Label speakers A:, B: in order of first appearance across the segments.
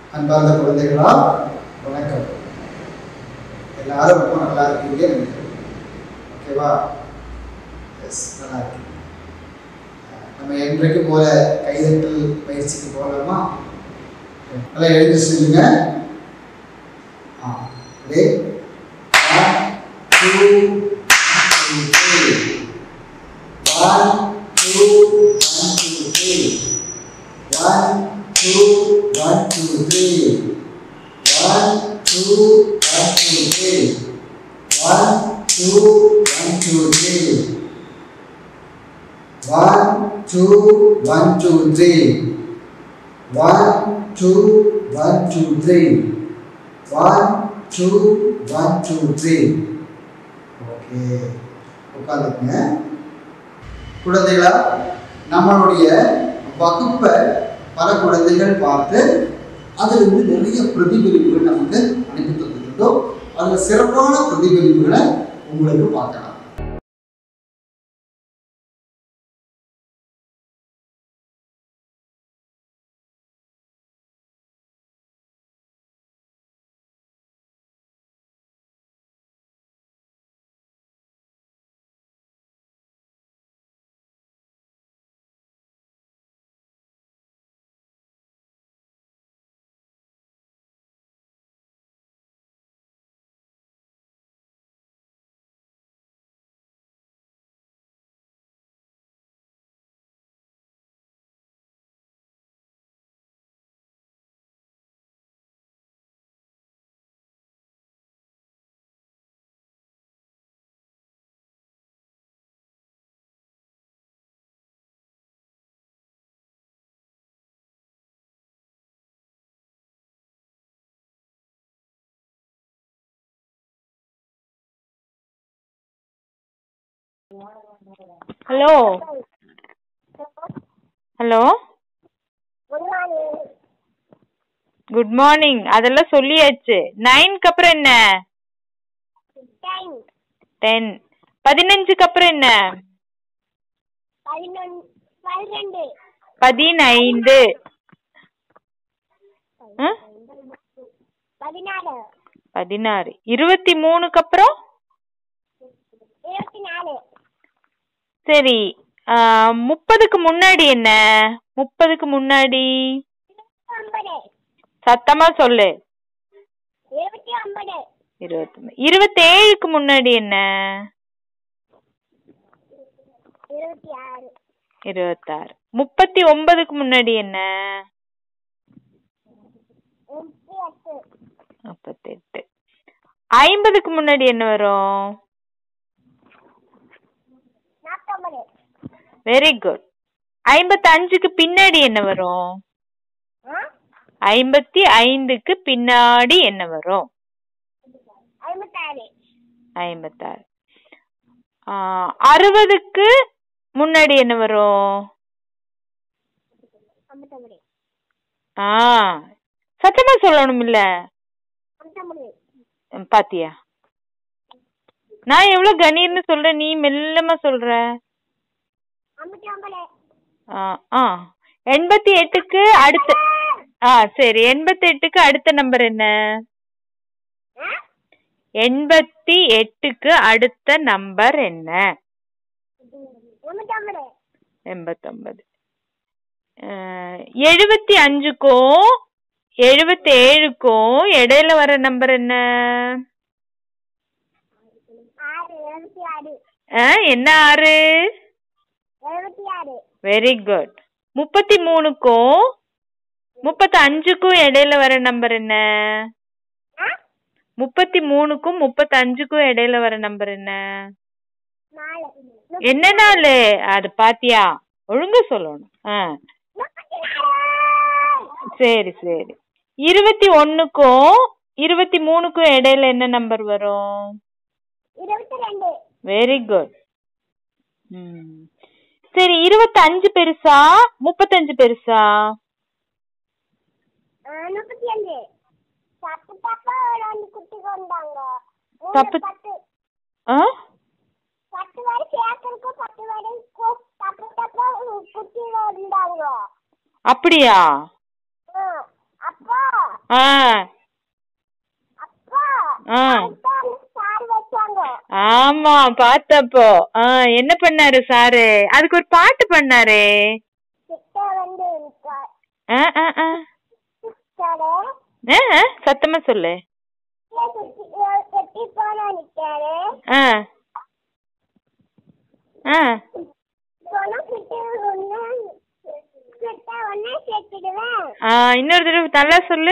A: அன்பார்ந்த குழந்தைகளா வணக்கம் எல்லாரும் ரொம்ப நல்லா இருக்கீங்க ஓகேவா எஸ் நல்லா இருக்கீங்க அஹ் நம்ம என்றைக்கு போல கைதட்டல் பயிற்சிக்கு போகலாமா நல்லா எழுதி சொல்லுங்க ஆ ready one two three one two one two three one two one two three one two one two three one two one two three one two one two three one two one two three one two one two three okay உட்காந்துக்குங்க குழந்தைகளா நம்மளுடைய வகுப்பை பல குழந்தைகள் பார்த்து அதிலிருந்து நிறைய பிரதிபலிப்புகள் நமக்கு அனுப்பி தந்துருந்தோம் அதில் சிறப்பான பிரதிபலிப்புகளை உங்களுக்கு பார்க்கலாம்
B: ஹலோ ஹலோ குட் மார்னிங் அதெல்லாம் சொல்லியாச்சு நைன்க்கு அப்புறம் என்ன டென் பதினஞ்சுக்கு அப்புறம் என்ன
C: பன்னிரெண்டு
B: பதினைந்து ம்?
C: பதினாறு
B: பதினாறு இருபத்தி மூணுக்கு அப்புறம்
C: இருபத்தி நாலு
B: சரி ஆ, முப்பதுக்கு முன்னாடி என்ன முப்பதுக்கு முன்னாடி
C: ஒன்பது
B: சத்தமா சொல்லு
C: இருபத்தி ஒன்பது
B: இருபத்தி இருபத்தேழுக்கு முன்னாடி என்ன
C: இருபத்தி ஆறு
B: இருபத்தாறு முப்பத்தி ஒன்பதுக்கு முன்னாடி என்ன
C: முப்பத்தி எட்டு
B: முப்பத்தெட்டு ஐம்பதுக்கு முன்னாடி என்ன வரும்
C: நாற்பது
B: வெரி குட் ஐம்பத்தஞ்சுக்கு பின்னாடி என்ன வரும் ஐம்பத்தி ஐந்துக்கு பின்னாடி என்ன வரும்
C: ஐம்பத்தாறு
B: ஐம்பத்தாறு ஆ, அறுபதுக்கு முன்னாடி என்ன வரும்
C: ஐம்பத்தொம்பது
B: ஆ சத்தமா சொல்லணும் இல்ல
C: ஐம்பத்தொம்பது
B: பாத்தியா நான் எவ்வளவு கணீர்னு சொல்றேன் நீ மெல்லமா சொல்ற
C: ஐம்பத்தி ஒன்பது
B: ஆ ஆ எண்பத்தி எட்டுக்கு அடுத்த ஆ சரி எண்பத்தி எட்டுக்கு அடுத்த நம்பர் என்ன எண்பத்தி எட்டுக்கு அடுத்த நம்பர் என்ன
C: எண்பத்தொம்பது
B: எண்பத்தொன்பது எழுபத்தி அஞ்சுக்கும் எழுபத்தி ஏழுக்கும் இடையில வர நம்பர் என்ன
C: ஆறு எழுபத்தி ஆறு
B: ஆ, என்ன ஆறு
C: எழுபத்தி ஆறு
B: வெரி குட் முப்பத்தி மூணுக்கும் முப்பத்தி அஞ்சுக்கும் இடையில வர நம்பர் என்ன முப்பத்தி மூணுக்கும் முப்பத்தி அஞ்சுக்கும் இடையில வர நம்பர் என்ன
C: நாலு
B: என்ன நாள் அது பாத்தியா ஒழுங்கா சொல்லணும் ஆ
C: முப்பத்தி நாலு
B: சரி சரி இருபத்தி ஒண்ணுக்கும் இருபத்தி மூணுக்கும் இடையில என்ன நம்பர் வரும்
C: இருபத்தி ரெண்டு
B: வெரி குட் ம் சரி இருபத்தஞ்சு பெருசா முப்பத்தஞ்சு பெருசா
C: முப்பத்தி அஞ்சு தப்பு தப்பா வந்து குட்டி கொண்டாங்க மூணு
B: தப்பு-
C: பத்து
B: ஆ
C: பத்து வரை சேர்க்கறதுக்கு பத்து வரை கு- தப்பு தப்பா குட்டி வந்தாங்க
B: அப்படியா
C: அப்போ
B: ஆ
C: அப்பா
B: ஆ
C: அடுத்த சார் வச்சாங்க
B: ஆமா பார்த்தப்போ ஆ என்ன பண்ணாரு சாரு அதுக்கு ஒரு பாட்டு பண்ணாரே
C: கிட்ட வந்து நிற்கார்
B: ஆ ஆ ஆ
C: நிற்காரு
B: ஆ, ஆ, சத்தமா சொல்லு
C: கட்டி போனா நிற்காரு
B: ஆ ஆ
C: போனா கிட்ட ஒண்ணு கிட்ட ஒண்ணே சேர்த்துடுவேன்
B: ஆ இன்னொரு தடவை நல்லா சொல்லு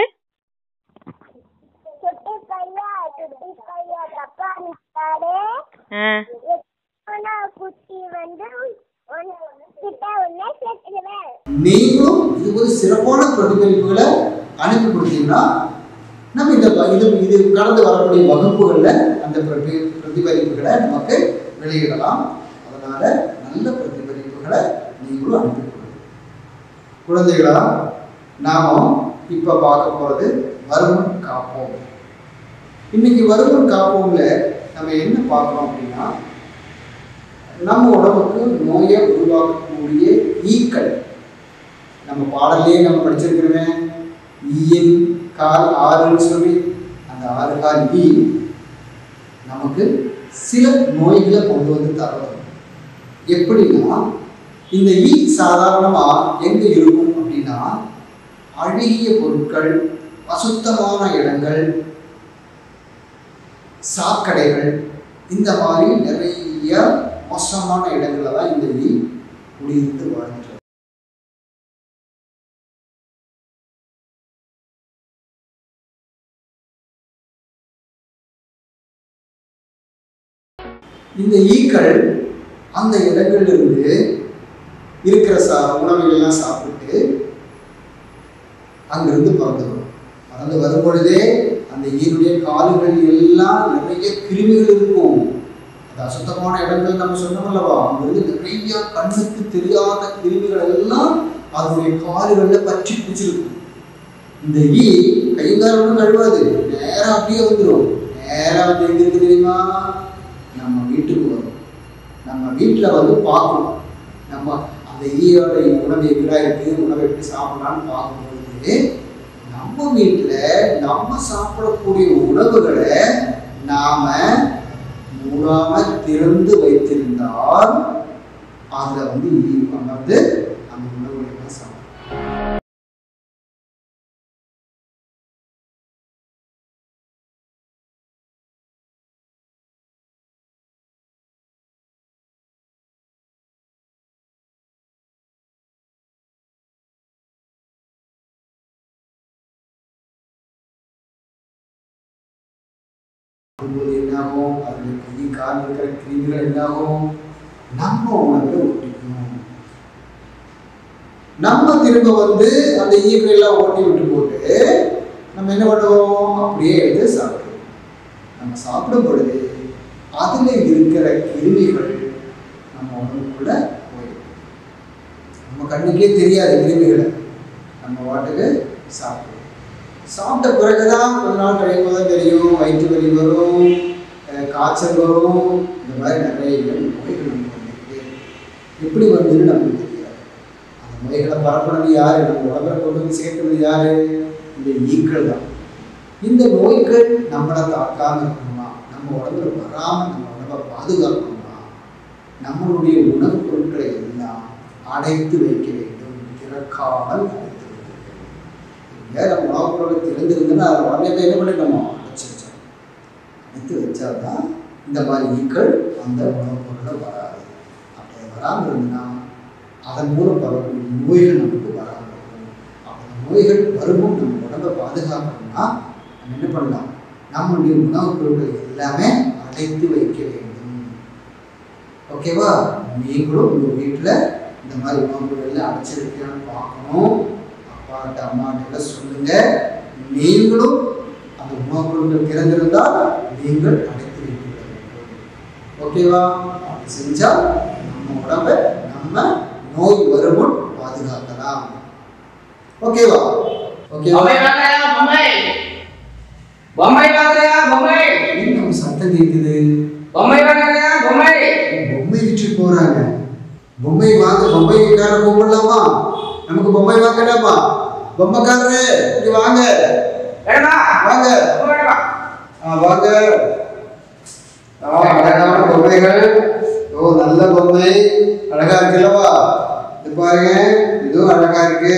C: சுட்டி பையா சுட்டி பையா தப்பா நிற்காரு
B: ஆ
C: போனா குட்டி வந்து ஒண்ணு கிட்ட ஒண்ணே சேர்த்துடுவேன்
A: நீங்களும் இது ஒரு சிறப்பான பிரதிபலிப்புகளை அனுப்பி கொடுத்தீங்கன்னா நம்ம இந்த ப- இது இது கடந்து வரக்கூடிய வகுப்புகளில் அந்த பிரதி பிரதிபலிப்புகளை நமக்கு வெளியிடலாம் அதனால நல்ல பிரதிபலிப்புகளை நீங்களும் அனுப்பி கொடுங்க குழந்தைகளா நாம இப்ப பார்க்க போறது வருமுன் காப்போம் இன்னைக்கு வருமுன் காப்போம்ல நம்ம என்ன பார்க்கிறோம் அப்படின்னா நம்ம உடம்புக்கு நோயை உருவாக்கக்கூடிய ஈக்கள் நம்ம பாடல்லையே நம்ம படிச்சிருக்கிறோமே ஈயின் கால் ஆறுன்னு சொல்லி அந்த ஆறு கால் ஈ நமக்கு சில நோய்களை கொண்டு வந்து தரும் எப்படின்னா இந்த ஈ சாதாரணமா எங்க இருக்கும் அப்படின்னா அழுகிய பொருட்கள் அசுத்தமான இடங்கள் சாக்கடைகள் இந்த மாதிரி நிறைய மோசமான இடங்கள்ல தான் இந்த ஈ குடியிருந்து வாழ்ந்துட்டு இந்த ஈக்கள் அந்த இடங்கள்ல இருந்து இருக்கிற சா உணவுகள்லாம் சாப்பிட்டு அங்கிருந்து பறந்து வரும் பறந்து வரும் பொழுதே அந்த ஈனுடைய கால்கள் எல்லாம் நிறைய கிருமிகள் இருக்கும் அது அசுத்தமான இடங்கள் நம்ம சொன்னோம் அல்லவா அங்கிருந்து நிறைய கண்ணுக்கு தெரியாத கிருமிகள் எல்லாம் அதனுடைய கால்களில் பற்றி பிடிச்சிருக்கும் இந்த ஈ கைகால் ஒன்றும் கழுவாது நேரா அப்படியே வந்துடும் நேரா வந்து எங்க இருக்கு தெரியுமா நம்ம வீட்டுக்கு வரும் நம்ம வீட்டில் வந்து பார்க்கணும் நம்ம அந்த ஈயோட உணவு எங்கடா இருக்கு உணவை எப்படி சாப்பிடலாம்னு பார்க்கும்பொழுது நம்ம வீட்டில் நம்ம சாப்பிடக்கூடிய உணவுகளை நாம மூடாம திறந்து வைத்திருந்தால் அதில் வந்து ஈ அமர்ந்து அந்த உணவுகளை எல்லாம் சாப்பிடும் போது என்னாகும் அதில் கை கால் இருக்கிற கிருமிகள் என்னாகும் நம்ம உணவில் ஒட்டிக்கணும் நம்ம திரும்ப வந்து அந்த ஈக்கள் எல்லாம் ஓட்டி விட்டு போட்டு நம்ம என்ன பண்ணுவோம் அப்படியே எடுத்து சாப்பிடுவோம் நம்ம சாப்பிடும் பொழுது அதில் இருக்கிற கிருமிகள் நம்ம உடம்புக்குள்ள போயிடும் நம்ம கண்ணுக்கே தெரியாது கிருமிகளை நம்ம வாட்டுக்கு சாப்பிடுவோம் சாப்பிட்ட பிறகுதான் கொஞ்ச நாள் கழியும் போது தெரியும் வயிற்று வலி வரும் அஹ் காய்ச்சல் வரும் இந்த மாதிரி நிறைய நோய்கள் நமக்கு வந்துருக்கு எப்படி வந்துன்னு நமக்கு தெரியாது அந்த நோய்களை பரப்புனது யாரு நம்ம உடம்புல கொண்டு வந்து சேர்க்கிறது யாரு இந்த ஈக்கள் தான் இந்த நோய்கள் நம்மளை தாக்காம இருக்கணுமா நம்ம உடம்புல வராம நம்ம உடம்பை பாதுகாக்கணுமா நம்மளுடைய உணவுப் பொருட்களை எல்லாம் அடைத்து வைக்க வேண்டும் திறக்காமல் அடைத்து வைக்க வேண்டும் வேற உணவுப் பொருட்கள் திறந்திருந்ததுன்னா அதை உடனே போய் என்ன பண்ணிடணுமா அடைச்சி வச்சோம் அடைத்து வச்சாதான் இந்த மாதிரி ஈக்கள் அந்த உணவுப் பொருளை வராது அப்படி வராமல் இருந்ததுன்னா அதன் மூலம் வரக்கூடிய நோய்கள் நமக்கு வராமல் இருக்கும் அந்த நோய்கள் வருமுன் நம்ம உடம்பை பாதுகாக்கணும்னா நம்ம என்ன பண்ணலாம் நம்மளுடைய உணவுப் பொருட்கள் எல்லாமே அடைத்து வைக்க வேண்டும் ஓகேவா நீங்களும் உங்கள் வீட்டில் இந்த மாதிரி உணவுப் பொருட்கள் எல்லாம் அடைச்சி வைக்கலாம்னு பார்க்கணும் அப்பாட்ட அம்மாட்ட எல்லாம் சொல்லுங்க நீங்களும் அந்த உணவுப் பொருட்கள் திறந்திருந்தால் நீங்கள் அடைத்து வைக்க வேண்டும் ஓகேவா அப்படி செஞ்சால் நம்ம உடம்பை நம்ம நோய் வருமுன் பாதுகாக்கலாம் ஓகேவா ஓகேவா
D: बम्बई भाग रहा बम्बई बम्बई भाग रहा बम्बई
A: இன்னும் சத்தம் கேட்குது
D: बम्बई भाग रहा बम्बई
A: பொம்மை விற்று போறாங்க பொம்மை வாங்க பொம்மைக்கார கூப்பிடலாமா நமக்கு பொம்மை வாங்கலாமா பொம்மைக்காரரு இங்க வாங்க
D: வேணுமா
A: வாங்க
D: ரொம்ப வேணுமா
A: ஆ, வாங்க ஆ, அழகான பொம்மைகள் ஓ நல்ல பொம்மை அழகா இருக்குல்லவா இது பாருங்க இதுவும் அழகா இருக்கு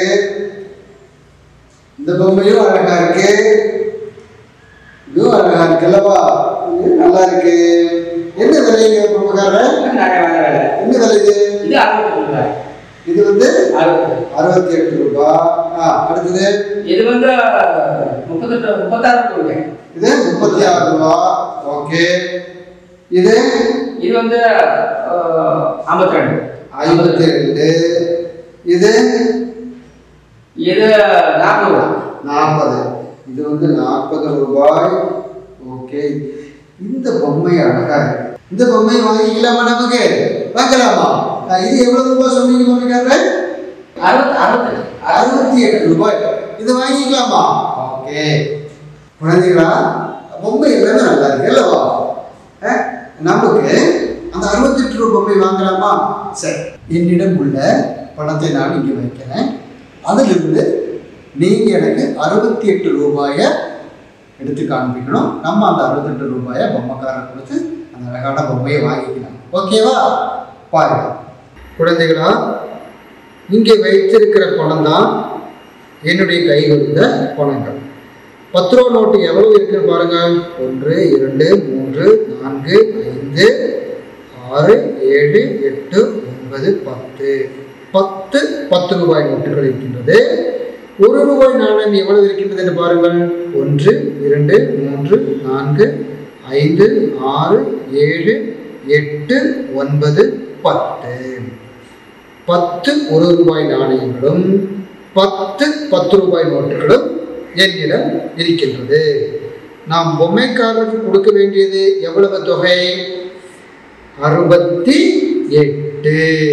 A: இந்த பொம்மையும் அழகா இருக்கு இதுவும் அழகா இருக்குல்லவா இது நல்லா இருக்கு என்ன விலைங்க பொம்மைக்காரர்
D: நிறைய வேலை வேலை
A: என்ன விலை இது
D: இது அறுபத்தி ரூபாய்
A: இது வந்து
D: அறுபது
A: அறுபத்தி எட்டு ரூபாய் ஆ அடுத்தது
D: இது வந்து முப்பத்தெட்டு முப்பத்தாறு ரூபாய்
A: இது முப்பத்தி ஆறு ரூபா ஓகே இது
D: இது வந்து ஐம்பத்தி ரெண்டு
A: ஐம்பத்தி ரெண்டு இது
D: இது நாற்பது ரூபா
A: நாற்பது இது வந்து நாற்பது ரூபாய் ஓகே இந்த பொம்மை அழகா இருக்கு இந்த பொம்மை வாங்கிக்கலாமா நமக்கு வாங்கலாமா ஆ, இது எவ்வளவு ரூபாய் சொன்னீங்க பொம்மைக்காரர்
D: அறுபத்தி அறுபத்தெட்டு
A: அறுபத்தி எட்டு ரூபாய் இது வாங்கிக்கலாமா ஓகே குழந்தைகளா பொம்மை எல்லாமே நல்லா இருக்கு அல்லவா அஹ், நமக்கு அந்த அறுபத்தெட்டு ரூபாய் பொம்மை வாங்கலாமா சரி என்னிடம் உள்ள பணத்தை நான் இங்கே வைக்கிறேன் அதிலிருந்து நீங்க எனக்கு அறுபத்தி எட்டு ரூபாயை எடுத்து காண்பிக்கணும் நம்ம அந்த அறுபத்தெட்டு ரூபாயை பொம்மைக்காரர் கொடுத்து அந்த அழகான பொம்மையை வாங்கிக்கலாம் ஓகேவா பாருங்க குழந்தைகளா இங்கே வைத்திருக்கிற பணம் தான் என்னுடைய கையில் இருந்த பணங்கள் பத்து ரூபா நோட்டு எவ்வளவு இருக்குன்னு பாருங்க ஒன்று இரண்டு மூன்று நான்கு ஐந்து ஆறு ஏழு எட்டு ஒன்பது பத்து பத்து பத்து ரூபாய் நோட்டுகள் இருக்கின்றது ஒரு ரூபாய் நாணயம் எவ்வளவு இருக்கின்றது என்று பாருங்கள் ஒன்று இரண்டு மூன்று நான்கு ஐந்து ஆறு ஏழு எட்டு ஒன்பது பத்து பத்து ஒரு ரூபாய் நாணயங்களும் பத்து பத்து ரூபாய் நோட்டுகளும் என்னிடம் இருக்கின்றது நாம் பொம்மைக்காரருக்கு கொடுக்க வேண்டியது எவ்வளவு தொகை அறுபத்தி எட்டு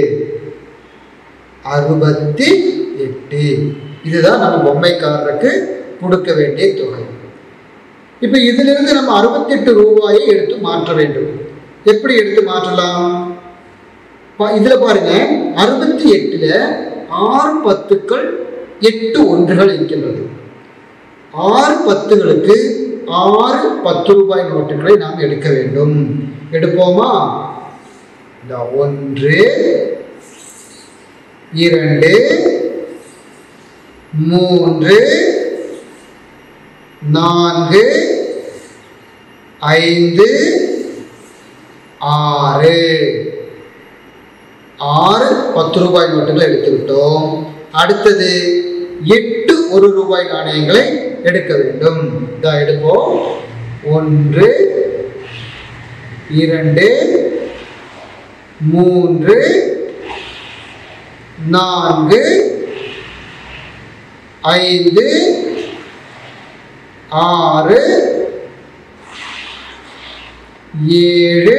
A: அறுபத்தி எட்டு இதுதான் நம்ம பொம்மைக்காரருக்கு கொடுக்க வேண்டிய தொகை இப்போ இதிலிருந்து நம்ம அறுபத்தெட்டு ரூபாயை எடுத்து மாற்ற வேண்டும் எப்படி எடுத்து மாற்றலாம் பா- இதுல பாருங்க அறுபத்தி எட்டுல ஆறு பத்துக்கள் எட்டு ஒன்றுகள் இருக்கின்றது ஆறு பத்துகளுக்கு ஆறு பத்து ரூபாய் நோட்டுகளை நாம் எடுக்க வேண்டும் எடுப்போமா இந்த ஒன்று இரண்டு மூன்று நான்கு ஐந்து ஆறு ஆறு பத்து ரூபாய் நோட்டுகளை எடுத்து விட்டோம் அடுத்தது எட்டு ஒரு ரூபாய் நாணயங்களை எடுக்க வேண்டும் இதா எடுப்போம் ஒன்று இரண்டு மூன்று நான்கு ஐந்து ஆறு ஏழு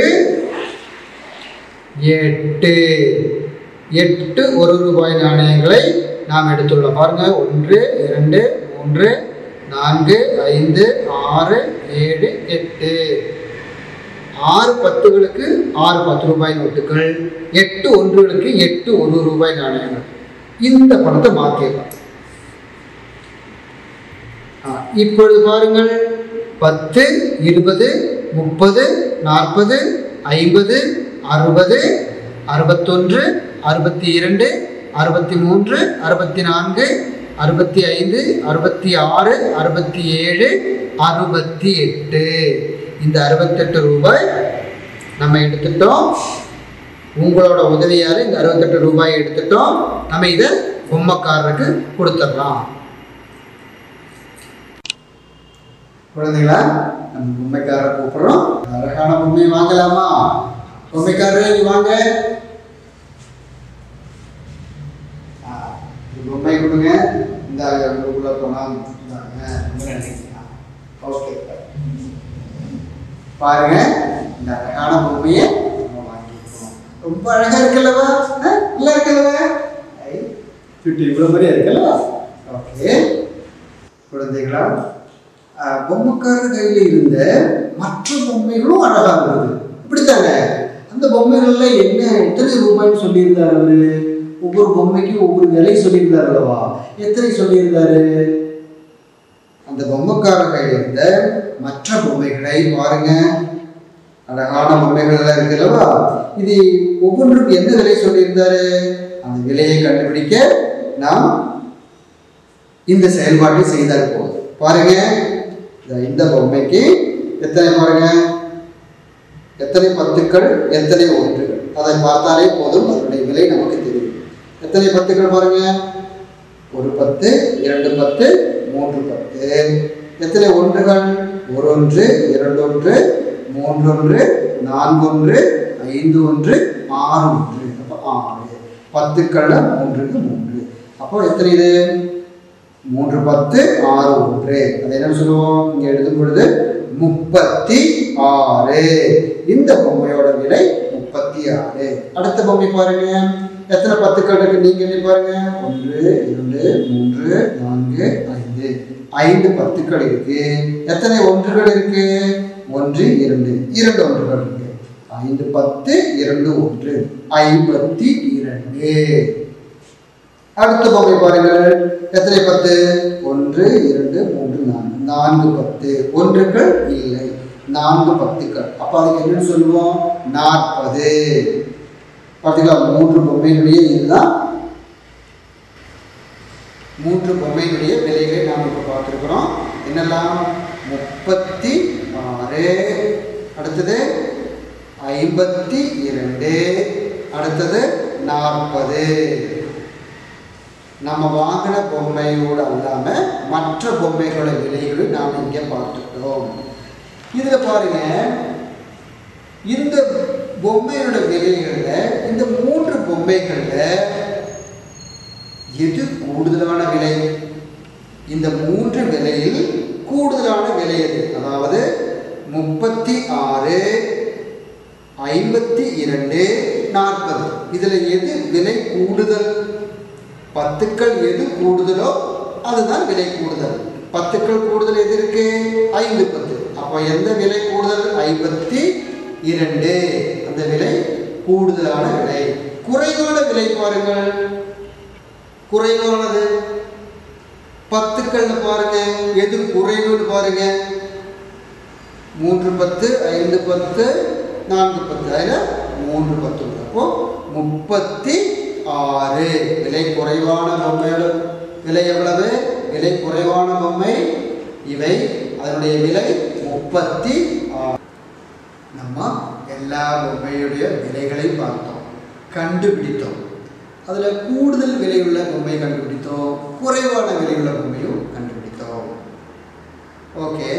A: எட்டு எட்டு ஒரு ரூபாய் நாணயங்களை நாம் எடுத்துள்ளோம் பாருங்க ஒன்று இரண்டு மூன்று நான்கு ஐந்து ஆறு ஏழு எட்டு ஆறு பத்துகளுக்கு ஆறு பத்து ரூபாய் நோட்டுகள் எட்டு ஒன்றுகளுக்கு எட்டு ஒரு ரூபாய் நாணயங்கள் இந்த பணத்தை மாற்றிடலாம் ஆ, இப்பொழுது பாருங்கள் பத்து இருபது முப்பது நாற்பது ஐம்பது அறுபது அறுபத்தொன்று அறுபத்தி இரண்டு அறுபத்தி மூன்று அறுபத்தி நான்கு அறுபத்தி ஐந்து அறுபத்தி ஆறு அறுபத்தி ஏழு அறுபத்தி எட்டு இந்த அறுபத்தெட்டு ரூபாய் நம்ம எடுத்துட்டோம் உங்களோட உதவியால் இந்த அறுபத்தெட்டு ரூபாய் எடுத்துட்டோம் நம்ம இதை பொம்மைக்காரருக்கு கொடுத்துடலாம் குழந்தைகளா நம்ம பொம்மைக்காரரை கூப்பிடுறோம் அழகான பொம்மையை வாங்கலாமா பொம்மைக்காரரே நீ வாங்க ஆ, இந்த பொம்மை கொடுங்க இந்த உள்ள போலாம் இந்தாங்க. ரொம்ப நன்றி. ஓகே பாருங்க இந்த அழகான பொம்மையை நம்ம வாங்கிக்கிறோம் ரொம்ப அழகா இருக்குல்லவா ஆ, நல்லா இருக்குல்லவா ஐ, சுட்டி இவ்வளவு மாதிரியா இருக்குல்லவா ஓகே குழந்தைகளா ஆஹ், பொம்மைக்காரர் கையில இருந்த மற்ற பொம்மைகளும் அழகா இருந்தது இப்படித்தாங்க அந்த பொம்மைகள்ல என்ன எத்தனை ரூபாய்ன்னு சொல்லியிருந்தாரு அவரு ஒவ்வொரு பொம்மைக்கும் ஒவ்வொரு விலை சொல்லியிருந்தாரு அல்லவா எத்தனை சொல்லியிருந்தாரு அந்த அந்த பொம்மைக்கார கையில் இருந்த மற்ற பொம்மைகளை பாருங்க அழகான பொம்மைகள் எல்லாம் இருக்கு அல்லவா இது ஒவ்வொன்றுக்கும் எந்த விலை சொல்லியிருந்தாரு அந்த விலையை கண்டுபிடிக்க நாம் இந்த செயல்பாட்டை செய்தால் போதும் பாருங்க இந்த- இந்த பொம்மைக்கு எத்தனை பாருங்க எத்தனை பத்துக்கள் எத்தனை ஒன்றுகள் அதை பார்த்தாலே போதும் அதனுடைய விலை நமக்கு தெரியும் எத்தனை பத்துக்கள் பாருங்க ஒரு பத்து இரண்டு பத்து மூன்று பத்து எத்தனை ஒன்றுகள் ஒரு ஒன்று இரண்டு ஒன்று மூன்று ஒன்று நான்கு ஒன்று ஐந்து ஒன்று ஆறு ஒன்று அப்போ ஆறு பத்துக்கள்ல மூன்றுக்கு மூன்று அப்போ எத்தனை இது மூன்று பத்து ஆறு ஒன்று அது என்ன சொல்லுவோம் இங்க எழுதும் பொழுது முப்பத்தி ஆறு இந்த பொம்மையோட விலை முப்பத்தி ஆறு அடுத்த பொம்மை பாருங்க எத்தனை பத்துக்கள் இருக்கு நீங்க எண்ணி பாருங்க ஒன்று இரண்டு மூன்று நான்கு ஐந்து ஐந்து பத்துக்கள் இருக்கு எத்தனை ஒன்றுகள் இருக்கு ஒன்று இரண்டு இரண்டு ஒன்றுகள் இருக்கு ஐந்து பத்து இரண்டு ஒன்று ஐம்பத்தி இரண்டு அடுத்த பொம்மை பாருங்கள் எத்தனை பத்து ஒன்று இரண்டு மூன்று நான்கு நான்கு பத்து ஒன்றுகள் இல்லை நான்கு பத்துக்கள் அப்ப அதுக்கு என்னன்னு சொல்லுவோம் நாற்பது பார்த்தீங்களா மூன்று பொம்மையினுடைய இதுதான் மூன்று பொம்மையினுடைய விலைகளை நாம் இப்போ பார்த்துருக்குறோம் என்னெல்லாம் முப்பத்தி ஆறு அடுத்தது ஐம்பத்தி இரண்டு அடுத்தது நாற்பது நம்ம வாங்கின பொம்மையோடு அல்லாம மற்ற பொம்மைகளோட விலைகளும் நாம் இங்கே பார்த்துட்டோம் இதுல பாருங்க இந்த பொம்மையோட விலைகள்ல இந்த மூன்று பொம்மைகள்ல எது கூடுதலான விலை இந்த மூன்று விலையில் கூடுதலான விலை எது அதாவது முப்பத்தி ஆறு ஐம்பத்தி இரண்டு நாற்பது இதுல எது விலை கூடுதல் பத்துக்கள் எது கூடுதலோ அதுதான் விலை கூடுதல் பத்துக்கள் கூடுதல் எது இருக்கு ஐந்து பத்து அப்போ எந்த விலை கூடுதல் ஐம்பத்தி இரண்டு அந்த விலை கூடுதலான விலை குறைவான விலை பாருங்கள் குறைவானது பத்துக்கள்னு பாருங்க எது குறைவுன்னு பாருங்க மூன்று பத்து ஐந்து பத்து நான்கு பத்து அதில் மூன்று பத்து வரும். அப்போ முப்பத்தி ஆறு விலை குறைவான பொம்மையோட விலை எவ்வளவு விலை குறைவான பொம்மை இவை அதனுடைய விலை முப்பத்தி ஆறு நம்ம எல்லா பொம்மையுடைய விலைகளையும் பார்த்தோம் கண்டுபிடித்தோம் அதில் கூடுதல் விலையுள்ள பொம்மை கண்டுபிடித்தோம் குறைவான விலையுள்ள பொம்மையும் கண்டுபிடித்தோம் ஓகே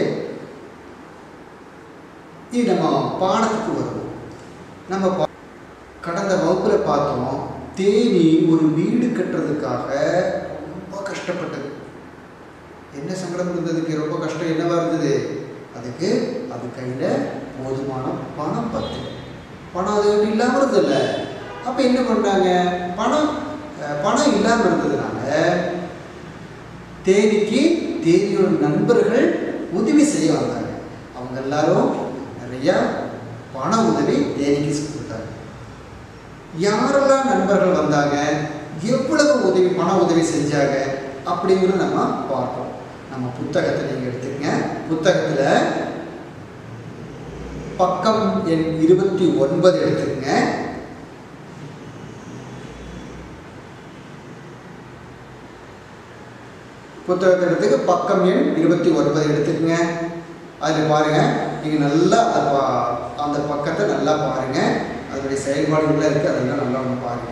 A: இது நம்ம பாடத்துக்கு வருவோம் நம்ம பா- கடந்த வகுப்பில் பார்த்தோம் தேனி ஒரு வீடு கட்டுறதுக்காக ரொம்ப கஷ்டப்பட்டது என்ன சங்கடம் இருந்ததுக்கு ரொம்ப கஷ்டம் என்னவா இருந்தது அதுக்கு அது கையில் போதுமான பணம் பத்து பணம் அது இல்லாமல் இருந்ததில்ல அப்போ என்ன பண்ணாங்க பணம் அஹ், பணம் இல்லாமல் இருந்ததுனால தேனிக்கு தேனியோட நண்பர்கள் உதவி செய்ய வந்தாங்க அவங்க எல்லாரும் நிறைய பண உதவி தேனிக்கு கொடுத்தாங்க யாரெல்லாம் நண்பர்கள் வந்தாங்க எவ்வளவு உதவி பண உதவி செஞ்சாங்க அப்படிங்கிறத நம்ம பார்ப்போம் நம்ம புத்தகத்தை நீங்கள் எடுத்துக்கங்க புத்தகத்தில் பக்கம் எண் இருபத்தி ஒன்பது எடுத்துக்கங்க புத்தகத்தை எடுத்துக்க பக்கம் எண் இருபத்தி ஒன்பது எடுத்துக்கங்க அதில் பாருங்க நீங்கள் நல்லா அந்த பா- அந்த பக்கத்தை நல்லா பாருங்க அதனுடைய செயல்பாடுகள் இருக்கு அதெல்லாம் நல்லா ஒன்று பாருங்க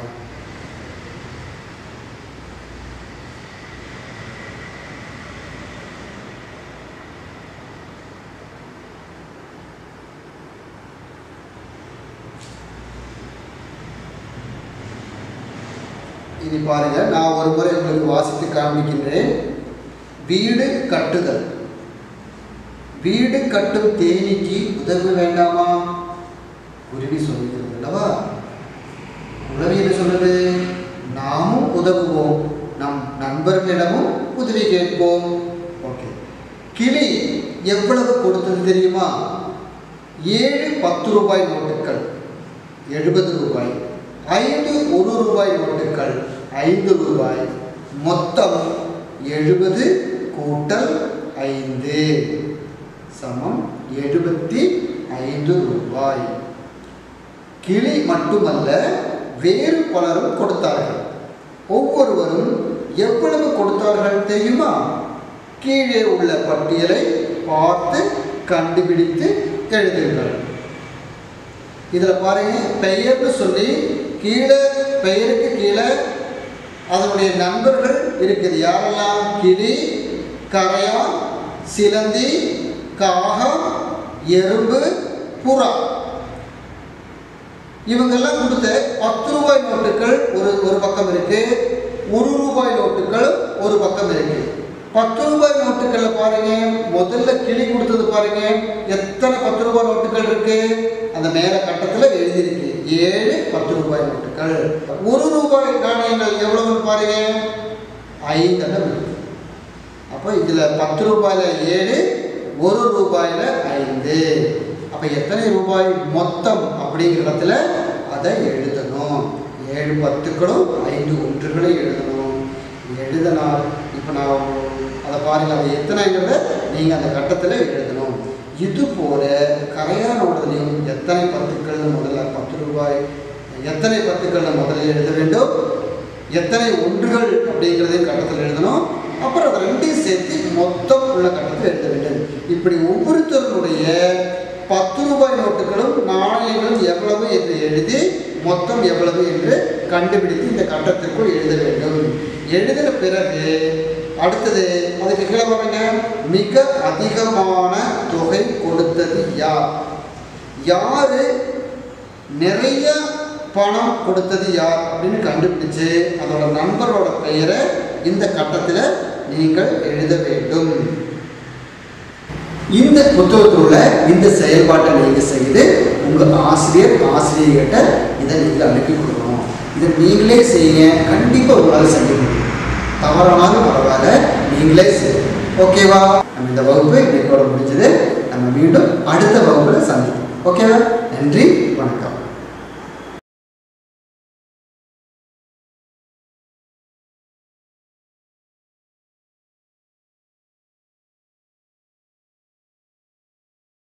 A: இனி பாருங்க நான் ஒரு முறை உங்களுக்கு வாசித்து காண்பிக்கின்றேன் வீடு கட்டுதல் வீடு கட்டும் தேனீக்கு உதவ வேண்டாமா குருவி சொல்கிறது அல்லவா உளவி என்ன சொல்லுது நாமும் உதவுவோம் நம் நண்பர்களிடமும் உதவி கேட்போம் ஓகே கிளி எவ்வளவு கொடுத்தது தெரியுமா ஏழு பத்து ரூபாய் நோட்டுகள் எழுபது ரூபாய் ஐந்து ஒரு ரூபாய் நோட்டுகள் ஐந்து ரூபாய் மொத்தம் எழுபது கூட்டல் ஐந்து சமம் எழுபத்தி ஐந்து ரூபாய் கிளி மட்டுமல்ல வேறு பலரும் கொடுத்தார்கள் ஒவ்வொருவரும் எவ்வளவு கொடுத்தார்கள் தெரியுமா கீழே உள்ள பட்டியலை பார்த்து கண்டுபிடித்து எழுதுங்கள் இதில் பாருங்க பெயர்னு சொல்லி கீழே பெயருக்கு கீழே அதனுடைய நண்பர்கள் இருக்குது யாரெல்லாம் கிளி கரையான் சிலந்தி காகம் எறும்பு புறா இவங்கெல்லாம் கொடுத்த பத்து ரூபாய் நோட்டுகள் ஒரு ஒரு பக்கம் இருக்கு ஒரு ரூபாய் நோட்டுகள் ஒரு பக்கம் இருக்கு பத்து ரூபாய் நோட்டுகள்ல பாருங்க முதல்ல கிளி கொடுத்தது பாருங்க எத்தனை பத்து ரூபாய் நோட்டுகள் இருக்கு அந்த மேல கட்டத்துல எழுதியிருக்கு ஏழு பத்து ரூபாய் நோட்டுகள் ஒரு ரூபாய் நாணயங்கள் எவ்வளவுன்னு பாருங்க ஐந்தெண்ணம் இருக்கு அப்போ இதுல பத்து ரூபாயில ஏழு ஒரு ரூபாயில ஐந்து அப்ப எத்தனை ரூபாய் மொத்தம் அப்படிங்கிற இடத்துல அதை எழுதணும் ஏழு பத்துக்களும் ஐந்து ஒன்றுகளையும் எழுதணும் எழுதினால் இப்போ நான் அதை பாருங்க அது எத்தனைங்கிறத நீங்கள் அந்த கட்டத்தில் எழுதணும் இது போல கரையானோடதுலையும் எத்தனை பத்துக்கள் முதல்ல பத்து ரூபாய் எத்தனை பத்துக்கள் முதல்ல எழுத வேண்டும் எத்தனை ஒன்றுகள் அப்படிங்கிறதையும் கட்டத்தில் எழுதணும் அப்புறம் அதை ரெண்டையும் சேர்த்து மொத்தம் உள்ள கட்டத்தில் எழுத வேண்டும் இப்படி ஒவ்வொருத்தருடைய பத்து ரூபாய் நோட்டுகளும் நாணயங்களும் எவ்வளவு என்று எழுதி மொத்தம் எவ்வளவு என்று கண்டுபிடித்து இந்த கட்டத்திற்குள் எழுத வேண்டும் எழுதின பிறகு அடுத்தது அதுக்கு கீழே பாருங்க மிக அதிகமான தொகை கொடுத்தது யார் யாரு நிறைய பணம் கொடுத்தது யார் அப்படின்னு கண்டுபிடிச்சு அதோட நண்பரோட பெயரை இந்த கட்டத்தில் நீங்கள் எழுத வேண்டும் இந்த புத்தகத்தில் உள்ள இந்த செயல்பாட்டை நீங்கள் செய்து உங்கள் ஆசிரியர் ஆசிரியர்கிட்ட இதை நீங்கள் அனுப்பி கொடுக்கணும் இதை நீங்களே செய்யுங்க கண்டிப்பாக உங்களால் செய்ய முடியும் தவறானாலும் பரவாயில்ல நீங்களே செய்யுங்க ஓகேவா நம்ம இந்த வகுப்பு இன்னைக்கோட முடிஞ்சது நம்ம மீண்டும் அடுத்த வகுப்பில் சந்திப்போம் ஓகேவா நன்றி வணக்கம்